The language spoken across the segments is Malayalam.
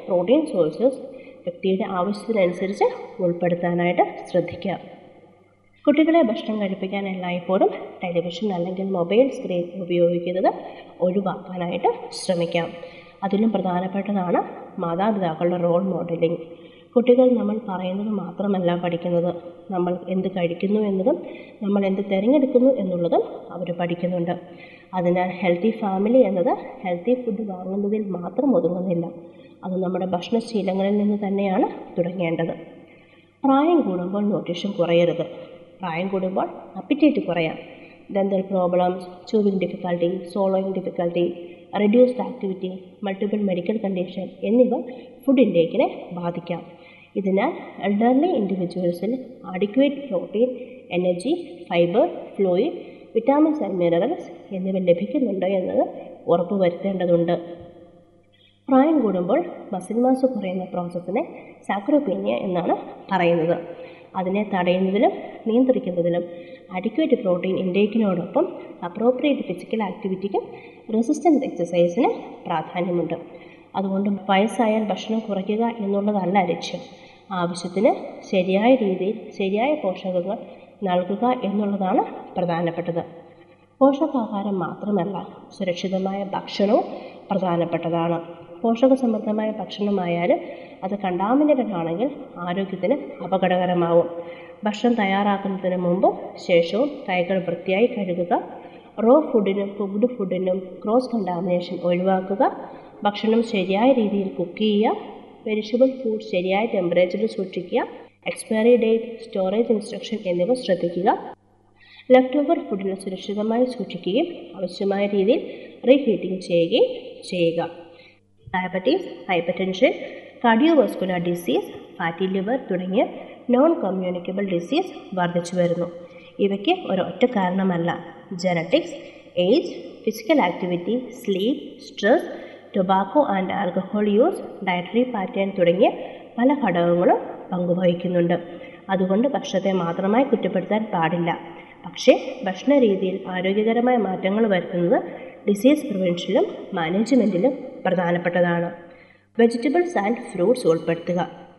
പ്രോട്ടീൻ സോഴ്സസ് വ്യക്തിയുടെ ആവശ്യത്തിനനുസരിച്ച് ഉൾപ്പെടുത്താനായിട്ട് ശ്രദ്ധിക്കുക കുട്ടികളെ ഭക്ഷണം കഴിപ്പിക്കാൻ എല്ലായ്പ്പോഴും ടെലിവിഷൻ അല്ലെങ്കിൽ മൊബൈൽ സ്ക്രീൻ ഉപയോഗിക്കുന്നത് ഒഴിവാക്കാനായിട്ട് ശ്രമിക്കാം അതിലും പ്രധാനപ്പെട്ടതാണ് മാതാപിതാക്കളുടെ റോൾ മോഡലിംഗ് കുട്ടികൾ നമ്മൾ പറയുന്നത് മാത്രമല്ല പഠിക്കുന്നത് നമ്മൾ എന്ത് കഴിക്കുന്നു എന്നതും നമ്മൾ എന്ത് തിരഞ്ഞെടുക്കുന്നു എന്നുള്ളതും അവർ പഠിക്കുന്നുണ്ട് അതിനാൽ ഹെൽത്തി ഫാമിലി എന്നത് ഹെൽത്തി ഫുഡ് വാങ്ങുന്നതിൽ മാത്രം ഒതുങ്ങുന്നില്ല അത് നമ്മുടെ ഭക്ഷണശീലങ്ങളിൽ നിന്ന് തന്നെയാണ് തുടങ്ങേണ്ടത് പ്രായം കൂടുമ്പോൾ ന്യൂട്രീഷൻ കുറയരുത് പ്രായം കൂടുമ്പോൾ അപ്പിറ്റേറ്റ് കുറയാം dental problems chewing difficulty swallowing difficulty reduced activity multiple medical condition എന്നിവ ഫുഡ് ഇൻടേക്കിനെ ബാധിക്കാം ഇതിനാൽ എൽഡർലി ഇൻഡിവിജ്വൽസിൽ adequate protein energy fibre fluid vitamins and minerals എന്നിവ ലഭിക്കുന്നുണ്ടോ എന്നത് ഉറപ്പുവരുത്തേണ്ടതുണ്ട് പ്രായം കൂടുമ്പോൾ മസിൽ മാസ് കുറയുന്ന പ്രോസസ്സിനെ സാക്രോപീനിയ എന്നാണ് പറയുന്നത് അതിനെ തടയുന്നതിലും നിയന്ത്രിക്കുന്നതിലും അഡിക്വേറ്റ് പ്രോട്ടീൻ ഇൻടേക്കിനോടൊപ്പം അപ്രോപ്രിയേറ്റ് ഫിസിക്കൽ ആക്ടിവിറ്റിക്കും റെസിസ്റ്റൻസ് എക്സസൈസിന് പ്രാധാന്യമുണ്ട് അതുകൊണ്ട് വയസ്സായാൽ ഭക്ഷണം കുറയ്ക്കുക എന്നുള്ളതല്ല ലക്ഷ്യം ആവശ്യത്തിന് ശരിയായ രീതിയിൽ ശരിയായ പോഷകങ്ങൾ നൽകുക എന്നുള്ളതാണ് പ്രധാനപ്പെട്ടത് പോഷകാഹാരം മാത്രമല്ല സുരക്ഷിതമായ ഭക്ഷണവും പ്രധാനപ്പെട്ടതാണ് പോഷകസമൃദ്ധമായ ഭക്ഷണമായാലും അത് കണ്ടാമിനേറ്റഡ് ആണെങ്കിൽ ആരോഗ്യത്തിന് അപകടകരമാവും ഭക്ഷണം തയ്യാറാക്കുന്നതിന് മുമ്പും ശേഷവും കൈകൾ വൃത്തിയായി കഴുകുക റോ ഫുഡിനും കുക്ക്ഡ് ഫുഡിനും ക്രോസ് കണ്ടാമിനേഷൻ ഒഴിവാക്കുക ഭക്ഷണം ശരിയായ രീതിയിൽ കുക്ക് ചെയ്യുക പെരിഷബിൾ ഫുഡ് ശരിയായ ടെമ്പറേച്ചറിൽ സൂക്ഷിക്കുക എക്സ്പയറി ഡേറ്റ് സ്റ്റോറേജ് ഇൻസ്ട്രക്ഷൻ എന്നിവ ശ്രദ്ധിക്കുക ലെഫ്റ്റ് ഓവർ ഫുഡിനെ സുരക്ഷിതമായി സൂക്ഷിക്കുകയും ആവശ്യമായ രീതിയിൽ റീഹീറ്റിംഗ് ചെയ്യുകയും ചെയ്യുക diabetes hypertension cardiovascular disease fatty liver തുടങ്ങിയ നോൺ കമ്മ്യൂണിക്കബിൾ ഡിസീസ് വർദ്ധിച്ചു വരുന്നു ഇവയ്ക്ക് ഒരൊറ്റ കാരണമല്ല genetics age physical activity sleep stress tobacco and alcohol use dietary pattern തുടങ്ങിയ പല ഘടകങ്ങളും പങ്കുവഹിക്കുന്നുണ്ട് അതുകൊണ്ട് ഭക്ഷണത്തെ മാത്രമായി കുറ്റപ്പെടുത്താൻ പാടില്ല പക്ഷേ ഭക്ഷണ രീതിയിൽ ആരോഗ്യകരമായ മാറ്റങ്ങൾ വരുത്തുന്നത് ഡിസീസ് പ്രിവെൻഷനിലും മാനേജ്മെൻറ്റിലും പ്രധാനപ്പെട്ടതാണ് വെജിറ്റബിൾസ് ആൻഡ് ഫ്രൂട്ട്സ് ഉൾപ്പെടുത്തുക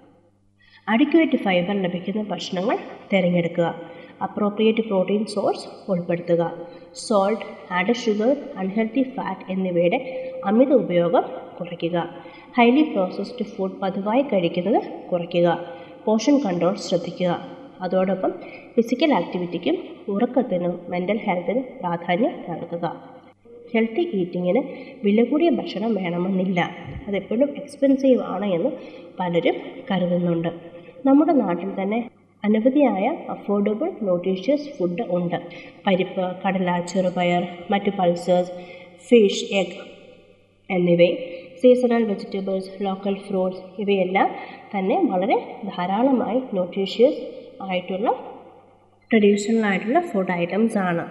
അഡിക്വേറ്റ് ഫൈബർ ലഭിക്കുന്ന ഭക്ഷണങ്ങൾ തിരഞ്ഞെടുക്കുക അപ്രോപ്രിയേറ്റ് പ്രോട്ടീൻ സോഴ്സ് ഉൾപ്പെടുത്തുക salt added sugar unhealthy fat എന്നിവയുടെ അമിത ഉപയോഗം കുറയ്ക്കുക ഹൈലി പ്രോസസ്ഡ് ഫുഡ് പതിവായി കഴിക്കുന്നത് കുറയ്ക്കുക പോഷൻ കൺട്രോൾ ശ്രദ്ധിക്കുക അതോടൊപ്പം ഫിസിക്കൽ ആക്ടിവിറ്റിക്കും ഉറക്കത്തിനും മെൻ്റൽ ഹെൽത്തിനും പ്രാധാന്യം നൽകുക ഹെൽത്തി ഈറ്റിങ്ങിന് വില കൂടിയ ഭക്ഷണം വേണമെന്നില്ല അതെപ്പോഴും എക്സ്പെൻസീവ് ആണ് എന്ന് പലരും കരുതുന്നുണ്ട് നമ്മുടെ നാട്ടിൽ തന്നെ അനവധിയായ അഫോർഡബിൾ ന്യൂട്രീഷ്യസ് ഫുഡ് ഉണ്ട് പരിപ്പ് കടല ചെറുപയർ മറ്റു പൾസേഴ്സ് ഫിഷ് എഗ് എന്നിവയും സീസണൽ വെജിറ്റബിൾസ് ലോക്കൽ ഫ്രൂട്ട്സ് ഇവയെല്ലാം തന്നെ വളരെ ധാരാളമായി ന്യൂട്രീഷ്യസ് ആയിട്ടുള്ള ട്രഡീഷണൽ ആയിട്ടുള്ള ഫുഡ് ഐറ്റംസ് ആണ്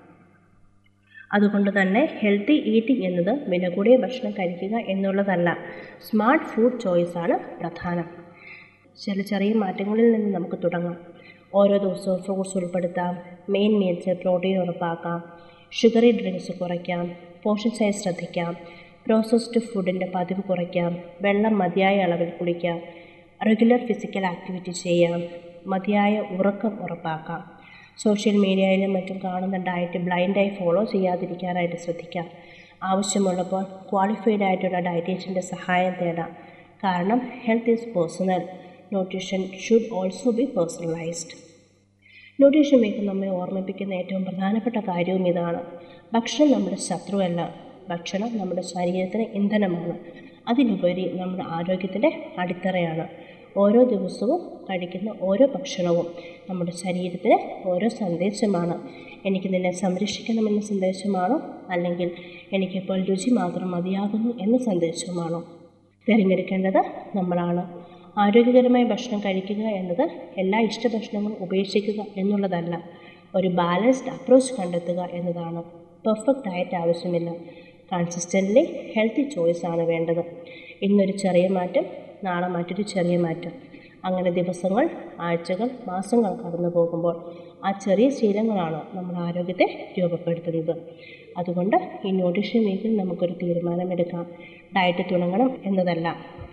അതുകൊണ്ട് തന്നെ ഹെൽത്തി ഈറ്റിംഗ് എന്നത് വില കൂടിയ ഭക്ഷണം കഴിക്കുക എന്നുള്ളതല്ല സ്മാർട്ട് ഫുഡ് ചോയ്സാണ് പ്രധാനം ചില ചെറിയ മാറ്റങ്ങളിൽ നിന്ന് നമുക്ക് തുടങ്ങാം ഓരോ ദിവസവും ഫ്രൂട്ട്സ് ഉൾപ്പെടുത്താം മെയിൻ മീൽസിൽ പ്രോട്ടീൻ ഉറപ്പാക്കാം ഷുഗറി ഡ്രിങ്ക്സ് കുറയ്ക്കാം പോഷൻ സൈസ് ശ്രദ്ധിക്കാം പ്രോസസ്ഡ് ഫുഡിൻ്റെ പതിവ് കുറയ്ക്കാം വെള്ളം മതിയായ അളവിൽ കുടിക്കാം റെഗുലർ ഫിസിക്കൽ ആക്ടിവിറ്റി ചെയ്യാം മതിയായ ഉറക്കം ഉറപ്പാക്കാം സോഷ്യൽ മീഡിയയിലും മറ്റും കാണുന്ന ഡയറ്റ് ബ്ലൈൻഡായി ഫോളോ ചെയ്യാതിരിക്കാനായിട്ട് ശ്രദ്ധിക്കാം ആവശ്യമുള്ളപ്പോൾ ക്വാളിഫൈഡ് ആയിട്ടുള്ള ഡയറ്റീഷ്യൻ്റെ സഹായം തേടാം കാരണം health is personal nutrition should also be personalised nutrition week നമ്മെ ഓർമ്മിപ്പിക്കുന്ന ഏറ്റവും പ്രധാനപ്പെട്ട കാര്യവും ഇതാണ് ഭക്ഷണം നമ്മുടെ ശത്രുവല്ല ഭക്ഷണം നമ്മുടെ ശരീരത്തിന് ഇന്ധനമാണ് അതിലുപരി നമ്മുടെ ആരോഗ്യത്തിൻ്റെ അടിത്തറയാണ് ഓരോ ദിവസവും കഴിക്കുന്ന ഓരോ ഭക്ഷണവും നമ്മുടെ ശരീരത്തിന് ഓരോ സന്ദേശമാണ് എനിക്ക് നിന്നെ സംരക്ഷിക്കണമെന്ന സന്ദേശമാണോ അല്ലെങ്കിൽ എനിക്കിപ്പോൾ രുചി മാത്രം മതിയാകുന്നു എന്ന സന്ദേശമാണോ തിരഞ്ഞെടുക്കേണ്ടത് നമ്മളാണ് ആരോഗ്യകരമായ ഭക്ഷണം കഴിക്കുക എന്നത് എല്ലാ ഇഷ്ടഭക്ഷണങ്ങളും ഉപേക്ഷിക്കുക എന്നുള്ളതല്ല ഒരു ബാലൻസ്ഡ് അപ്രോച്ച് കണ്ടെത്തുക എന്നതാണ് പെർഫെക്റ്റ് ഡയറ്റ് ആവശ്യമില്ല കൺസിസ്റ്റൻ്റ്ലി ഹെൽത്തി ചോയ്സാണ് വേണ്ടത് ഇന്നൊരു ചെറിയ മാറ്റം നാളെ മറ്റൊരു ചെറിയ മാറ്റം അങ്ങനെ ദിവസങ്ങൾ ആഴ്ചകൾ മാസങ്ങൾ കടന്നു പോകുമ്പോൾ ആ ചെറിയ ശീലങ്ങളാണ് നമ്മുടെ ആരോഗ്യത്തെ രൂപപ്പെടുത്തുന്നത് അതുകൊണ്ട് ഈ ന്യൂട്രീഷൻ വീക്കിൽ നമുക്കൊരു തീരുമാനമെടുക്കാം ഡയറ്റ് തുടങ്ങണം എന്നതല്ല